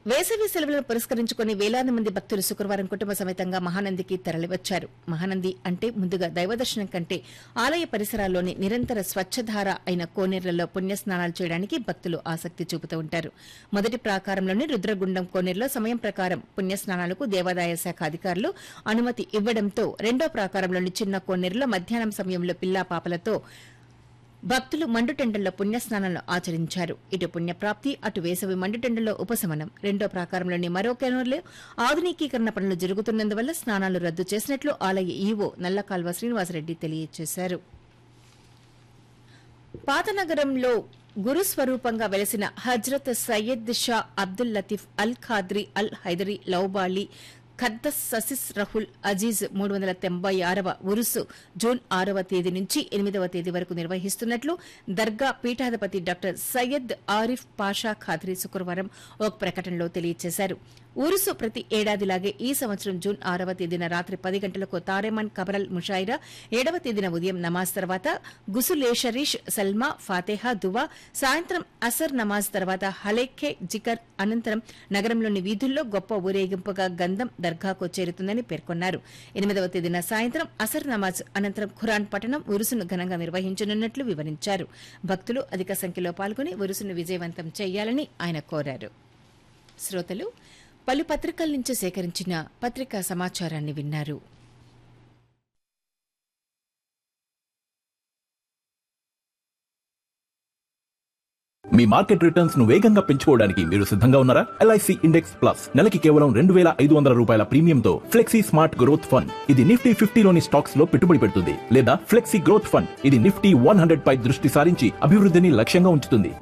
వేసవి సెలవులను పురస్కరించుకుని వేలాది మంది భక్తులు శుక్రవారం కుటుంబ సమేతంగా మహానందికి తరలివచ్చారు మహానంది అంటే ముందుగా దైవదర్శనం కంటే ఆలయ పరిసరాల్లోని నిరంతర స్వచ్ఛధార అయిన కోనేర్లలో పుణ్యస్నానాలు చేయడానికి భక్తులు ఆసక్తి చూపుతూ ఉంటారు మొదటి ప్రాకారంలోని రుద్రగుండం కోనేరులో సమయం ప్రకారం పుణ్యస్నానాలకు దేవాదాయ శాఖ అధికారులు అనుమతి ఇవ్వడంతో రెండో ప్రాకారంలోని చిన్న కోనేరులో మధ్యాహ్నం సమయంలో పిల్లా పాపలతో భక్తులు మండుటెండల్లో పుణ్యస్నానాలు ఆచరించారు ఇటు పుణ్యప్రాప్తి అటు వేసవి మండుటెండల్లో ఉపశమనం రెండో ప్రాకారంలోని మరో కెనోర్లో ఆధునికీకరణ పనులు జరుగుతున్నందువల్ల స్నానాలు రద్దు చేసినట్లు ఆలయ ఈవో నల్లకాల్వ శ్రీనివాసరెడ్డి తెలియజేశారు పాతనగరంలో గురుస్వరూపంగా వెలసిన హజ్రత్ సయ్యద్ షా అబ్దుల్ లతీఫ్ అల్ ఖాద్రి అల్ హైదరీ లౌబాలి ఖద్దస్ ససిస్ రహుల్ అజీజ్ మూడు వందల తొంభై ఆరవ ఉరుసు జూన్ ఆరవ తేదీ నుంచి ఎనిమిదవ తేదీ వరకు నిర్వహిస్తున్నట్లు దర్గా పీఠాధిపతి డాక్టర్ సయ్యద్ ఆరిఫ్ పాషా ఖాద్రీ శుక్రవారం ఒక ప్రకటనలో తెలియజేశారు ఉరుసు ప్రతి ఏడాదిలాగే ఈ సంవత్సరం జూన్ ఆరవ తేదీన రాత్రి పది గంటలకు తారేమన్ కబరల్ ముషాయిరా ఏడవ తేదీన ఉదయం నమాజ్ తర్వాత గుసులే షరీష్ సల్మా ఫాతేహా దువా సాయంత్రం అసర్ నమాజ్ తర్వాత హలేఖే జికర్ అనంతరం నగరంలోని వీధుల్లో గొప్ప ఊరేగింపుగా గంధం దర్గాకు చేరుతుందని పేర్కొన్నారు ఎనిమిదవ తేదీన సాయంత్రం అసర్ నమాజ్ అనంతరం ఖురాన్ పఠనం ఉరుసును ఘనంగా నిర్వహించనున్నట్లు వివరించారు భక్తులు అధిక సంఖ్యలో పాల్గొని ఉరుసును విజయవంతం చేయాలని ఆయన కోరారు శ్రోతలు పలు పత్రికల నుంచి సేకరించిన పత్రికా సమాచారాన్ని విన్నారు మీ మార్కెట్ రిటర్న్స్ ను వేగంగా పెంచుకోవడానికి మీరు సిద్ధంగా ఉన్నారా ఎల్ఐసి ఇండెక్స్ ప్లస్ నెలకి కేవలం రెండు వేల ఐదు వందల రూపాయల ప్రీమియంతో ఫ్లెక్సీ స్మార్ట్ గ్రోత్ ఫండ్ ఇది నిఫ్టీ ఫిఫ్టీలోని స్టాక్స్ లో పెట్టుబడి పెడుతుంది లేదా ఫ్లెక్సీ గ్రోత్ ఫండ్ ఇది నిఫ్టీ వన్ హండ్రెడ్ పై దృష్టి సారించి అభివృద్ధిని లక్ష్యంగా ఉంచుతుంది